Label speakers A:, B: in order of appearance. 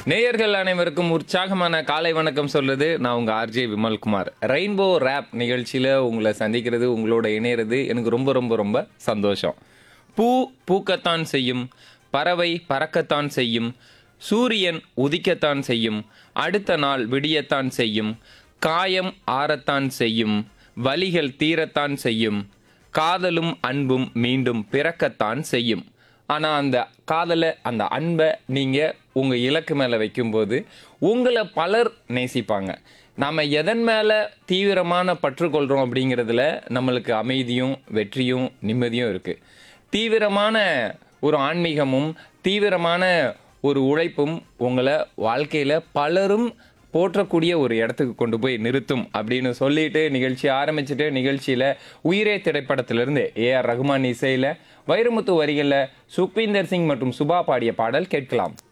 A: நேயர்கள் அனைவருக்கும் உற்சாகமான காலை வணக்கம் சொல்றது நான் உங்க ஆர்ஜே விமல்குமார் ரெயின்போ ரேப் நிகழ்ச்சியில உங்களை சந்திக்கிறது உங்களோட இணையிறது எனக்கு ரொம்ப ரொம்ப ரொம்ப சந்தோஷம் பூ பூக்கத்தான் செய்யும் பறவை பறக்கத்தான் செய்யும் சூரியன் உதிக்கத்தான் செய்யும் அடுத்த நாள் விடியத்தான் செய்யும் காயம் ஆறத்தான் செய்யும் வலிகள் தீரத்தான் செய்யும் காதலும் அன்பும் மீண்டும் பிறக்கத்தான் செய்யும் ஆனால் அந்த காதலை அந்த அன்பை நீங்கள் உங்கள் இலக்கு மேலே வைக்கும்போது உங்களை பலர் நேசிப்பாங்க நாம் எதன் மேலே தீவிரமான பற்று கொள்கிறோம் அப்படிங்கிறதுல நம்மளுக்கு அமைதியும் வெற்றியும் நிம்மதியும் இருக்குது தீவிரமான ஒரு ஆன்மீகமும் தீவிரமான ஒரு உழைப்பும் உங்களை வாழ்க்கையில் பலரும் போற்றக்கூடிய ஒரு இடத்துக்கு கொண்டு போய் நிறுத்தும் அப்படின்னு சொல்லிட்டு நிகழ்ச்சி ஆரம்பிச்சுட்டு நிகழ்ச்சியில் உயிரே திரைப்படத்திலிருந்து ஏஆர் ரகுமான் இசையில் வைரமுத்து வரிகளில் சுக்வீந்தர் சிங் மற்றும் சுபா பாடிய பாடல் கேட்கலாம்